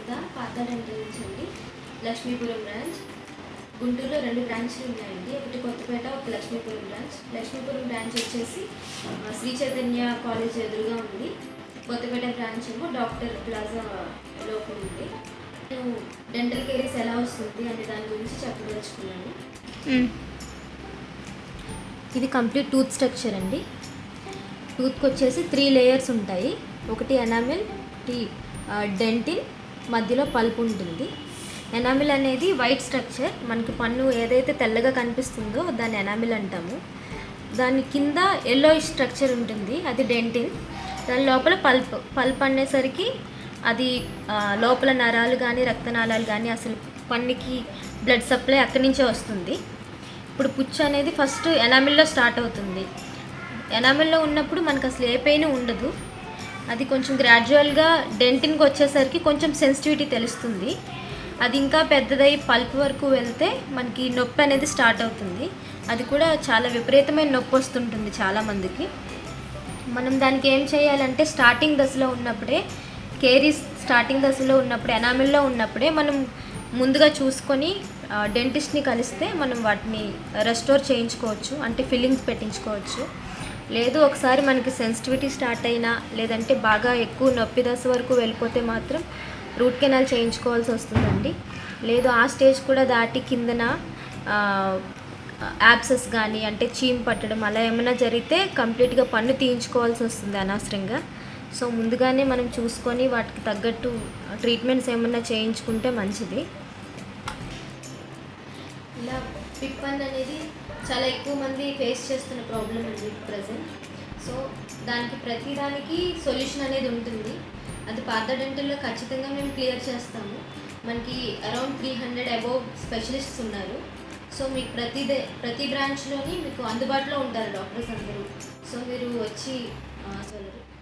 కవిత పాత డెంటల్ నుంచి అండి లక్ష్మీపురం బ్రాంచ్ గుంటూరులో రెండు బ్రాంచ్లు ఉన్నాయండి ఒకటి కొత్తపేట ఒక లక్ష్మీపురం బ్రాంచ్ లక్ష్మీపురం బ్రాంచ్ వచ్చేసి ఆ, శ్రీ చైతన్య కాలేజ్ ఎదురుగా ఉంది కొత్తపేట బ్రాంచ్ ఏమో డాక్టర్ ప్లాజా లోపల ఉంది నేను డెంటల్ కేరీస్ ఎలా వస్తుంది అనే దాని గురించి చెప్పదలుచుకున్నాను ఇది కంప్లీట్ టూత్ స్ట్రక్చర్ అండి టూత్కి వచ్చేసి త్రీ లేయర్స్ ఉంటాయి ఒకటి ఎనామిల్ టీ డెంటిన్ మధ్యలో పల్ప్ ఉంటుంది ఎనామిల్ అనేది వైట్ స్ట్రక్చర్ మనకి పన్ను ఏదైతే తెల్లగా కనిపిస్తుందో దాన్ని ఎనామిల్ అంటాము దాని కింద ఎల్లో స్ట్రక్చర్ ఉంటుంది అది డెంటిన్ దాని లోపల పల్ప్ పల్ప్ అనేసరికి అది ఆ, లోపల నరాలు కానీ రక్తనాళాలు కానీ అసలు పన్నుకి బ్లడ్ సప్లై అక్కడి నుంచే వస్తుంది ఇప్పుడు పుచ్చు అనేది ఫస్ట్ ఎనామిల్లో స్టార్ట్ అవుతుంది ఎనామిల్లో ఉన్నప్పుడు మనకు అసలు ఏ పెయిన్ ఉండదు అది కొంచెం గ్రాడ్యువల్గా డెంటిన్కి వచ్చేసరికి కొంచెం సెన్సిటివిటీ తెలుస్తుంది అది ఇంకా పెద్దదై పల్ప్ వరకు వెళ్తే మనకి నొప్పి అనేది స్టార్ట్ అవుతుంది అది కూడా చాలా విపరీతమైన నొప్పి వస్తుంటుంది చాలామందికి మనం దానికి ఏం చేయాలంటే స్టార్టింగ్ దశలో ఉన్నప్పుడే కేరీస్ స్టార్టింగ్ దశలో ఉన్నప్పుడు ఎనామిల్లో ఉన్నప్పుడే మనం ముందుగా చూసుకొని ఆ, డెంటిస్ట్ని కలిస్తే మనం వాటిని రెస్టోర్ చేయించుకోవచ్చు అంటే ఫిల్లింగ్స్ పెట్టించుకోవచ్చు లేదు ఒకసారి మనకి సెన్సిటివిటీ స్టార్ట్ అయినా లేదంటే బాగా ఎక్కువ నొప్పి దశ వరకు వెళ్ళిపోతే మాత్రం రూట్ కెనాల్ చేయించుకోవాల్సి వస్తుందండి లేదు ఆ స్టేజ్ కూడా దాటి కిందన ఆ, యాప్సెస్ కానీ అంటే చీమ్ పట్టడం అలా ఏమైనా జరిగితే కంప్లీట్గా పన్ను తీయించుకోవాల్సి వస్తుంది అనవసరంగా సో ముందుగానే మనం చూసుకొని వాటికి తగ్గట్టు ట్రీట్మెంట్స్ ఏమైనా చేయించుకుంటే మంచిది ఇలా పిక్ పన్ అనేది చాలా ఎక్కువ మంది ఫేస్ చేస్తున్న ప్రాబ్లం అండి ప్రజెంట్ సో దానికి ప్రతిదానికి సొల్యూషన్ అనేది ఉంటుంది అది పాత డెంటల్లో ఖచ్చితంగా మేము క్లియర్ చేస్తాము మనకి around three hundred above specialists ఉన్నారు సో మీకు ప్రతి దే- ప్రతి బ్రాంచ్లోని మీకు అందుబాటులో ఉంటారు డాక్టర్స్ అందరూ సో మీరు వచ్చి ఆ, అసలు